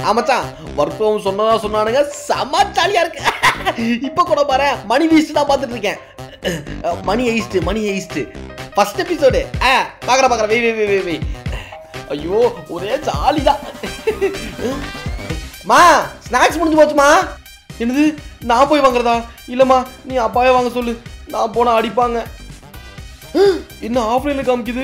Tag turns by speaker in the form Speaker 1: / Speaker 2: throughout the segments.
Speaker 1: ஆமாச்சான் work from சொன்னதா சொன்னானுங்க செம ஜாலியா இருக்கு இப்போ கூட பாரு மணி வீஸ்ட் தான் பார்த்துட்டு இருக்கேன் அஹ், money heist money heist first episode ஆ பார்க்குறேன் பார்க்குறேன் வெய் வெய் வெய் வெய் வெய் ஐயோ ஒரே ஜாலி தான் மா ஸ்நாக்ஸ் முடிஞ்சு போச்சுமா என்னது நான் போய் வாங்குறதா இல்லைம்மா நீ அப்பாவே வாங்க சொல்லு நான் போனா அடிப்பாங்க என்ன ஆஃப்லைனில் காமிக்குது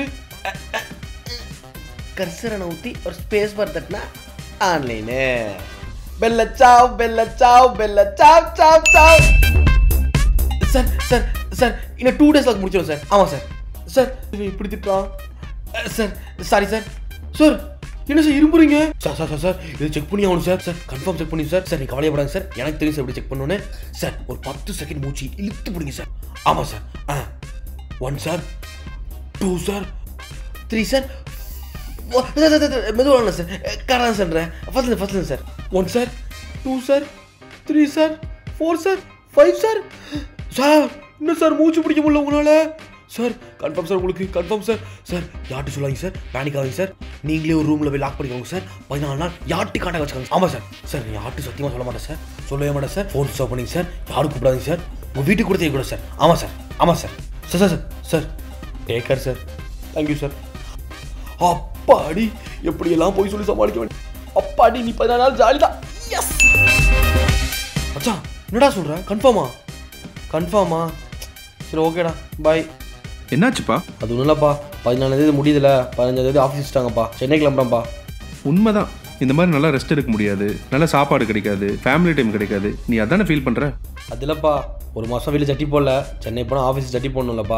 Speaker 1: கர்சரனை ஊற்றி ஒரு ஸ்பேஸ் பார் தட்டினா ஆன்லைனு பெல்ல ciao bella ciao bella ciao ciao ciao sir sir sir இன்னும் டூ டேஸில் முடிச்சிடும் சார் ஆமாம் சார் சார் இவன் இப்படி திட்டுறான் அஹ், சார் சாரி சார் சார் என்ன சார் இரும்புறீங்க சார் சார் சார் சார் இது செக் பண்ணி ஆகணும் சார் சார் கன்ஃபார்ம் செக் பண்ணி சார் சார் நீ கவலையப்படாங்க சார் எனக்கு தெரியும் சார் எப்படி செக் பண்ணணும்னு சார் ஒரு பத்து செகண்ட் மூச்சு இழுத்து பிடிங்க சார் ஆமாம் சார் ஆ one sir two sir three sir மெதுவாக சார் கரெக்டாக sir first first sir one sir two sir three sir four sir five sir sir இன்னும் சார் மூச்சு பிடிக்க முடியல உங்களால் சார் கன்ஃபார்ம் சார் உங்களுக்கு கன்ஃபார்ம் சார் சார் யார்ட்டு சொல்லாங்க சார் பேனிக் ஆகுங்க சார் நீங்களே ஒரு ரூமில் போய் லாக் பண்ணிக்கோங்க சார் பதினாலு நாள் யார்ட்டு காண்டாக வச்சுக்கோங்க ஆமாம் சார் சார் யார்ட்டு சத்தியமாக சொல்ல மாட்டேன் சார் சொல்லவே மாட்டேன் சார் ஃபோன் ஸ்டாப் பண்ணிங்க சார் யாரும் கூப்பிடாதீங்க சார் உங்கள் வீட்டுக்கு கூட தெரியக்கூடாது சார் ஆமாம் சார் ஆமாம் sir sir sir sir sir take care sir thank you sir அப்பாடி எப்படியெல்லாம் போய் சொல்லி சமாளிக்க வேண்டும் அப்பாடி நீ பதினாலு நாள் ஜாலி தான் எஸ் மச்சான் என்னடா சொல்ற கன்ஃபார்மா கன்ஃபார்மா சரி ஓகேடா பாய்
Speaker 2: என்னாச்சுப்பா
Speaker 1: அது ஒன்றும் இல்லைப்பா பதினாலாம் தேதி முடியுதுல பதினஞ்சாம் தேதி ஆஃபீஸ் வச்சிட்டாங்கப்பா சென்னை கிளம்புறேன்ப்பா
Speaker 2: உண்மைதான் இந்த மாதிரி நல்லா ரெஸ்ட் எடுக்க முடியாது நல்ல சாப்பாடு கிடைக்காது ஃபேமிலி டைம் கிடைக்காது நீ அதானே ஃபீல் பண்ற
Speaker 1: அது இல்லைப்பா ஒரு மாதம் வெளியே சட்டி போடல சென்னை போனால் ஆஃபீஸ் சட்டி போடணும்லப்பா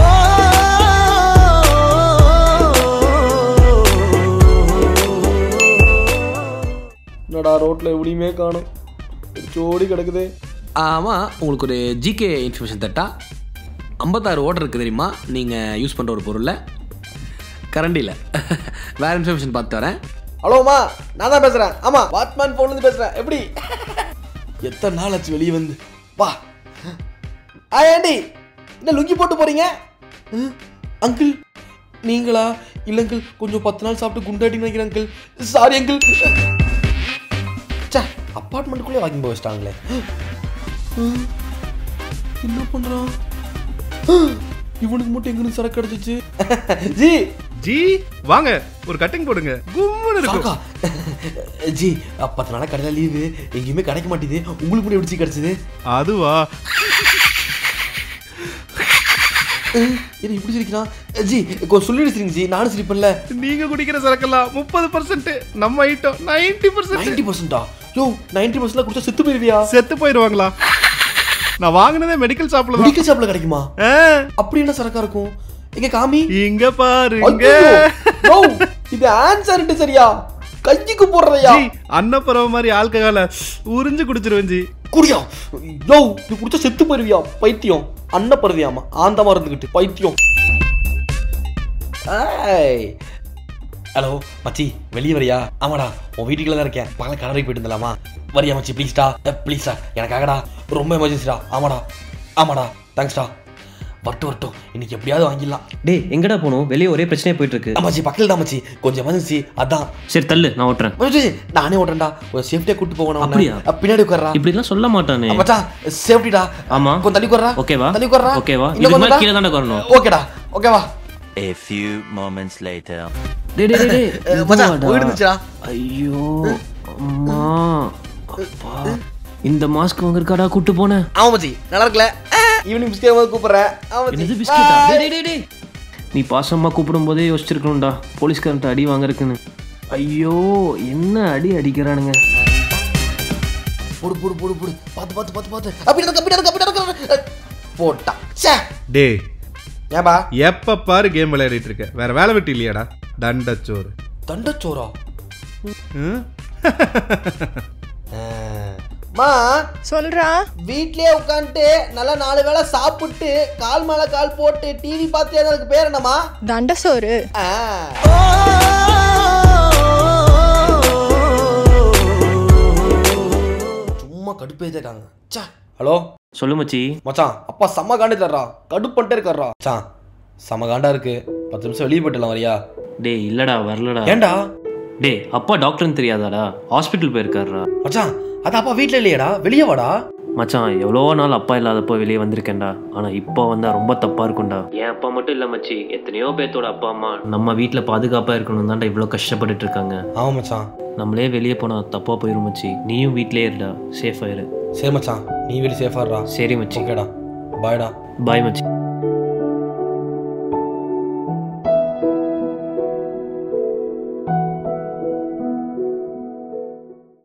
Speaker 1: என்னடா ரோட்டில் எவ்வளியுமே காணும் ஜோடி கிடக்குது
Speaker 3: ஆமாம் உங்களுக்கு ஒரு ஜிகே இன்ஃபர்மேஷன் தட்டா ஐம்பத்தாறு ஓட்டர் இருக்குது தெரியுமா நீங்கள் யூஸ் பண்ணுற ஒரு பொருளில் கரண்டியில் வேறு இன்ஃபர்மேஷன் பார்த்து வரேன்
Speaker 1: ஹலோமா நான் தான் பேசுகிறேன் ஆமாம் வாட்மேன் ஃபோன்லேருந்து பேசுகிறேன் எப்படி எத்தனை நாள் ஆச்சு வெளியே வந்து வா ஆ ஏண்டி என்ன லுங்கி போட்டு போகிறீங்க அங்கிள் நீங்களா இல்லை அங்கிள் கொஞ்சம் பத்து நாள் சாப்பிட்டு குண்டாட்டி நினைக்கிறேன் அங்கிள் சாரி அங்கிள் சே அப்பார்ட்மெண்ட்டுக்குள்ளே வாக்கிங் போய் வச்சிட்டாங்களே ஹம், என்ன பண்ணுறான் இவனுக்கு மட்டும் எங்கன்னு சரக்கு அடிச்சிச்சு ஜி
Speaker 2: ஜி வாங்க ஒரு கட்டிங் போடுங்க கும்முன்னு இருக்கும்
Speaker 1: காக்கா ஜி அஹ், பத்து நாளா கடையில் லீவு எங்கேயுமே கிடைக்க மாட்டேது உங்களுக்கு மட்டும் எப்படி ஜி கிடைச்சது
Speaker 2: அதுவா
Speaker 1: என்ன இப்படி சிரிக்கிறான் அஹ், ஜி கொஞ்சம் சொல்லிடு சிரிங்க ஜி நானும் சிரிப்பேன்ல
Speaker 2: நீங்க குடிக்கிற சரக்கெல்லாம் முப்பது பர்சன்ட் நம்ம ஐட்டம் நைன்டி பர்சன்ட்
Speaker 1: நைன்டி பர்சன்டா யோ நைன்டி பர்சன்ட்லாம் குடிச்சா செத்து போயிருவியா
Speaker 2: செத்து போயிடுவாங்களா நான் வாங்கினதே மெடிக்கல் ஷாப்ல தான்
Speaker 1: மெடிக்கல் ஷாப்ல கிடைக்குமா
Speaker 2: ஆ,
Speaker 1: அப்படி என்ன சரக்கா இருக்கும் எங்க காமி
Speaker 2: இங்க பாருங்க
Speaker 1: ஐயோ, யோ, இது ஆன்சர்ட்டு சரியா கைக்கு போடுறையா
Speaker 2: ஜி அன்னப்பறவை மாதிரி ஆல்கஹால உறிஞ்சு குடிச்சிருவேன் ஜி
Speaker 1: குடியா யோ நீ குடிச்சா செத்து போயிருவியா பைத்தியம் அன்ன பருவியாமா ஆந்தமா இருந்துகிட்டு பைத்தியம் ஏய் ஹலோ மச்சி வெளியே வரியா ஆமாடா உன் வீட்டுக்குள்ள தான் இருக்கேன் பக்கத்துல கடற்கரை போயிட்டு இருந்தலாமா வரியா மச்சி ப்ளீஸ்டா ப்ளீஸ்டா எனக்காகடா ரொம்ப எமர்ஜென்சிடா ஆமாடா ஆமாடா தேங்க்ஸ்டா வரட்டும் வரட்டும் இன்னைக்கு எப்படியாவது வாங்கிடலாம்
Speaker 4: டேய் எங்கடா போகணும் வெளியே ஒரே பிரச்சனையா போயிட்டு இருக்கு
Speaker 1: மச்சி பக்கத்தில் தான் மச்சி கொஞ்சம் எமர்ஜென்சி அதான்
Speaker 4: சரி தள்ளு நான் ஓட்டுறேன்
Speaker 1: மச்சி, நானே ஓட்டுறேன்டா ஒரு சேஃப்டியா கூட்டு போகணும்
Speaker 4: அப்படியா?
Speaker 1: உன்னை. பின்னாடி உட்கார்றா
Speaker 4: இப்படிலாம் சொல்ல மாட்டானே
Speaker 1: மச்சான் சேஃப்டிடா
Speaker 4: ஆமா.
Speaker 1: கொஞ்சம் தள்ளி உட்கார்றா
Speaker 4: ஓகேவா
Speaker 1: தள்ளி உட்கார்றா
Speaker 4: ஓகேவா
Speaker 1: இன்னும்
Speaker 4: இதுக்கு மேல
Speaker 1: கொஞ்சம்
Speaker 4: கீழே தானே வரணும்
Speaker 1: ஓகேடா ஓகேவா
Speaker 5: A few moments later.
Speaker 4: டேய் டேய் டேய், டேய்
Speaker 1: அஹ், மச்சான்
Speaker 4: மெதுவாடா.
Speaker 1: போயிட்டு இருந்துச்சுடா
Speaker 4: ஐயோ அம்மா அப்பா இந்த மாஸ்க் வாங்கிருக்காடா கூட்டு போனேன்
Speaker 1: ஆமா மச்சி நல்லா இருக்கல ஈவினிங் பிஸ்கெட் வந்து கூப்பிடுறேன் ஆமா மச்சி
Speaker 4: என்னது பிஸ்கெட்டா டேய் டேய், டேய் டேய் நீ பாசமா கூப்பிடும் போதே யோசிச்சிருக்கணும்டா போலீஸ்காரன்ட்ட அடி வாங்கிருக்குன்னு ஐயோ என்ன அடி அடிக்கிறானுங்க
Speaker 1: போடு போடு போடு போடு பார்த்து பார்த்து பார்த்து பார்த்து அப்படி நடக்க அப்படி நடக்க அப்படி நடக்க அஹ், போட்டா ச்சே
Speaker 2: டே
Speaker 1: ஏன்பா
Speaker 2: எப்ப பாரு கேம் விளையாடிட்டு இருக்க வேற வேலை வெட்டி இல்லையாடா தண்டச்சோறு
Speaker 1: தண்டச்சோரா
Speaker 2: ம்?
Speaker 1: மா
Speaker 6: சொல்றா
Speaker 1: வீட்லயே உட்காந்துட்டு நல்லா நாலு வேளை சாப்பிட்டு கால் மேல கால் போட்டு டிவி பார்த்து அதுக்கு பேர் என்னம்மா
Speaker 6: தண்டசோறு
Speaker 1: ஆ. சும்மா கடுப்பேத்தாங்க சா ஹலோ
Speaker 4: சொல்லு மச்சி
Speaker 1: மச்சான் அப்பா செம்ம காண்டு தர்றா கடுப்பு பண்ணிட்டே இருக்காரா மச்சான் செம்ம காண்டா இருக்கு பத்து நிமிஷம் வெளியே போயிட்டலாம் வரியா
Speaker 4: டேய் இல்லடா வரலடா
Speaker 1: ஏன்டா
Speaker 4: டேய் அப்பா டாக்டர்னு தெரியாதாடா ஹாஸ்பிட்டல் போயிருக்காருடா
Speaker 1: மச்சான் அது அப்பா வீட்டில் இல்லையடா வெளியே வாடா
Speaker 4: மச்சான் எவ்வளோ நாள் அப்பா இல்லாதப்போ வெளியே வந்திருக்கேன்டா ஆனால் இப்போ வந்தால் ரொம்ப தப்பாக இருக்கும்டா என் அப்பா மட்டும் இல்லை மச்சி எத்தனையோ பேர்த்தோட அப்பா அம்மா நம்ம வீட்டில் பாதுகாப்பாக இருக்கணும் தான்டா இவ்வளோ கஷ்டப்பட்டுட்டு இருக்காங்க
Speaker 1: ஆமாம் மச்சான்
Speaker 4: நம்மளே வெளியே போனால் தப்பாக போயிடும் மச்சி நீயும் வீட்டிலே இருடா சேஃபாக இரு
Speaker 1: சரி மச்சான் நீ வெளியே சேஃபாடுறா
Speaker 4: சரி மச்சி
Speaker 1: ஓகேடா பாய்டா
Speaker 4: பாய் மச்சி